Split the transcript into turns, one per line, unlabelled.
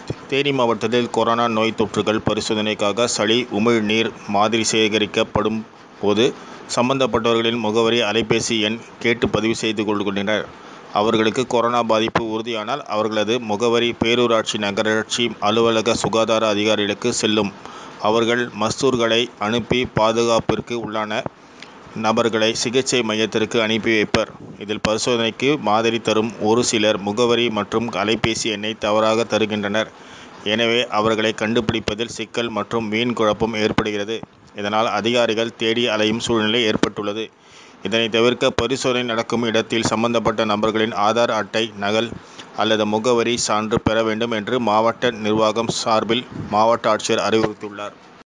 தேனி மாவட்டத்தில் கொரோனா நோய் தொற்றுகள் பரிசோதனைக்காக சளி, உமிழ்நீர் மாதிரி சேகரிக்கப்படும் போது, சம்பந்தப்பட்டவர்களின் முகவரி, அலைபேசி எண் கேட்டு பதிவு செய்து கொள்கின்றனர். அவர்களுக்கு கொரோனா பாதிப்பு உறுதியானால், அவர்களது முகவரி பேரூராட்சி, நகராட்சி அலுவலக சுகாதார அதிகாரிகளுக்கு செல்லும். அவர்கள் மஸ்தூர்களை அனுப்பி, பாதுகாப்பிற்கு உள்ளான நபர்களை சிகிச்சை மையத்திற்கு அனுப்பி வைப்பர். இதில் பரிசோதனைக்கு மாதிரி தரும் ஒரு சிலர், முகவரி மற்றும் அலைபேசி எண்ணை தவறாக தருகின்றனர். எனவே, அவர்களை கண்டுபிடிப்பதில் சிக்கல் மற்றும் வீண் குழப்பம் ஏற்படுகிறது. இதனால், அதிகாரிகள் தேடி அலையும் சூழ்நிலை ஏற்பட்டுள்ளது. இதனை தவிர்க்க, பரிசோதனை நடக்கும் இடத்தில் சம்பந்தப்பட்ட நபர்களின் ஆதார் அட்டை நகல் அல்லது முகவரி சான்று பெற வேண்டும் என்று மாவட்ட நிர்வாகம் சார்பில் மாவட்ட ஆட்சியர் அறிவுறுத்தியுள்ளார்.